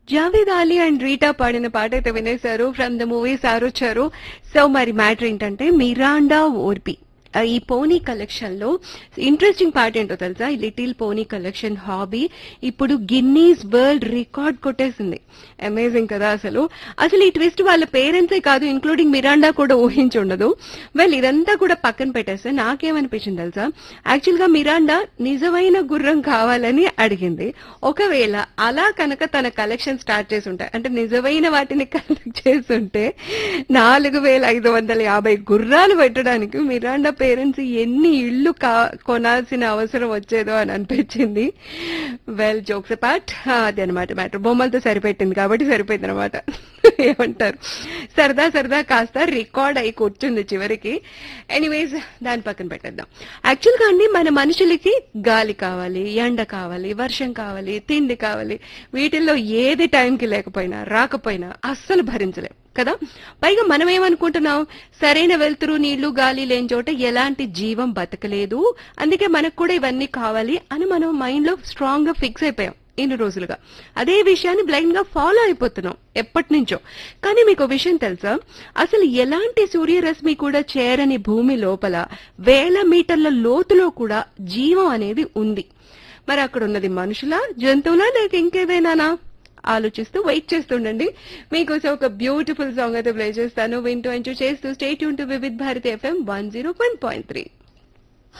Javed Ali and Rita పాడిన పాట అయితే వినేశారు from the movie Sarocharu so మరి మ్యాటర్ ఏంటంటే మిరాండా ఓర్పి ఆ, ఈ పోనీ కలెక్షన్ లో ఇంట్రెస్టింగ్ పార్ట్ ఏంటో తెలుసా ఈ లిటిల్ పోనీ కలెక్షన్ హాబీ ఇప్పుడు గిన్నీస్ వరల్డ్ రికార్డ్ కొట్టేసింది అమేజింగ్ కదా అసలు అసలు ఈ ట్విస్ట్ వాళ్ళ పేరెంట్సే కాదు ఇంక్లూడింగ్ మిరాండా కూడా ఊహించి ఉండదు వెల్ ఇదంతా కూడా పక్కన పెట్టేస్తే నాకేమనిపించింది తెలుసా యాక్చువల్ గా మిరాండా నిజమైన గుర్రం కావాలని అడిగింది ఒకవేళ అలా కనుక తన కలెక్షన్ స్టార్ట్ చేసి ఉంటాయి అంటే నిజమైన వాటిని కలెక్ట్ చేస్తుంటే నాలుగు వేల ఐదు వందల యాభై గుర్రాలు పెట్టడానికి మిరాండా పేరెంట్స్ ఎన్ని ఇళ్ళు కా కొనాల్సిన అవసరం వచ్చేదో అని అనిపించింది వెల్ జోక్స్ పార్ట్ అది అనమాట మ్యాటర్ బొమ్మలతో సరిపెట్టింది కాబట్టి సరిపోయింది అనమాట ఏమంటారు సరదా సరదా కాస్త రికార్డ్ అయి కూర్చుంది చివరికి ఎనీవేస్ దాని పక్కన పెట్టేద్దాం యాక్చువల్ గా అండి మన మనుషులకి గాలి కావాలి ఎండ కావాలి వర్షం కావాలి తిండి కావాలి వీటిల్లో ఏది టైంకి లేకపోయినా రాకపోయినా అస్సలు భరించలేం కదా పైగా మనం ఏమనుకుంటున్నాం సరైన వెలుతురు నీళ్లు గాలి లేని చోట ఎలాంటి జీవం బతకలేదు అందుకే మనకు కూడా ఇవన్నీ కావాలి అని మనం మైండ్ లో స్ట్రాంగ్ గా ఫిక్స్ అయిపోయాం ఇన్ని రోజులుగా అదే విషయాన్ని బ్లైండ్ గా ఫాలో అయిపోతున్నాం ఎప్పటి నుంచో కానీ మీకు విషయం తెలుసా అసలు ఎలాంటి సూర్యరశ్మి కూడా చేరని భూమి లోపల వేల మీటర్ల లోతులో కూడా జీవం అనేది ఉంది మరి అక్కడ ఉన్నది మనుషుల జంతువులా లేక ఇంకేదైనానా ఆలోచిస్తూ వెయిట్ చేస్తుండండి మీకోసం ఒక బ్యూటిఫుల్ సాంగ్ అయితే ప్లే చేస్తాను వింటూ ఎంజాయ్ చేస్తూ స్టేట్ యూన్ to Vividh Bharati FM one zero one point three